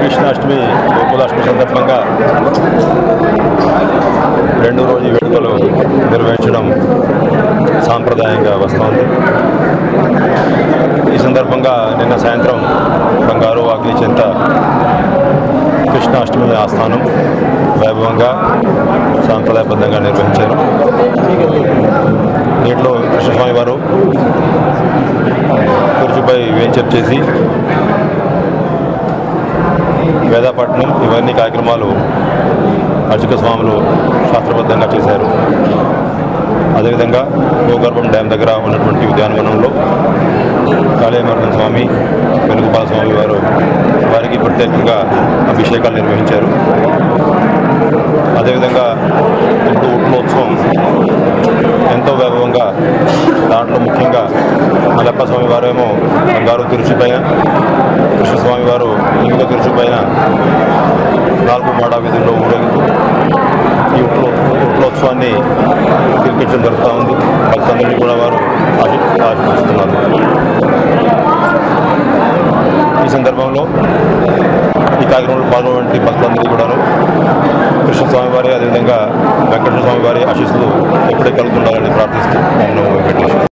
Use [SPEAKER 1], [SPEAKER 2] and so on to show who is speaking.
[SPEAKER 1] శ్రీకృష్ణాష్టమి గోకులాష్టమి సందర్భంగా రెండు రోజు వేడుకలు నిర్వహించడం సాంప్రదాయంగా వస్తోంది ఈ సందర్భంగా నిన్న సాయంత్రం బంగారు వాకిలి చెంత కృష్ణాష్టమి ఆస్థానం వైభవంగా సాంప్రదాయబద్ధంగా నిర్వహించారు దీంట్లో కృష్ణస్వామి వారు కుర్చీపై వేంచర్ చేసి వేదాపట్నం ఇవన్నీ కార్యక్రమాలు అర్చక స్వాములు శాస్త్రబద్ధంగా చేశారు అదేవిధంగా గోగర్భం డ్యామ్ దగ్గర ఉన్నటువంటి ఉద్యానవనంలో కాళీమర్దన్ స్వామి వెనుకపాల స్వామి వారు వారికి ప్రత్యేకంగా అభిషేకాలు నిర్వహించారు అదేవిధంగా ఇప్పుడు ఉట్లోత్సవం ఎంతో వైభవంగా దాంట్లో ముఖ్యంగా మలప్ప స్వామి వారేమో బంగారు తిరుచి పైన కృష్ణస్వామి వారు ఇంకొక తిరుచి పైన నాలుగు మాడా వీధుల్లో ఊరేగుతూ ఈ ఉట్లో ఉట్లోత్సవాన్ని తిరిగించడం జరుగుతూ ఉంది భక్తులందరినీ కూడా వారు ఆశి ఆశిస్తున్నారు ఈ సందర్భంలో ఈ కార్యక్రమంలో పాల్గొనే భక్తులందరికీ కూడాను కృష్ణస్వామి వారి అదేవిధంగా వెంకటేశ్వర స్వామి వారి ఆశీస్సులు ఎప్పుడే కలుగుతుండాలని ప్రార్థిస్తూ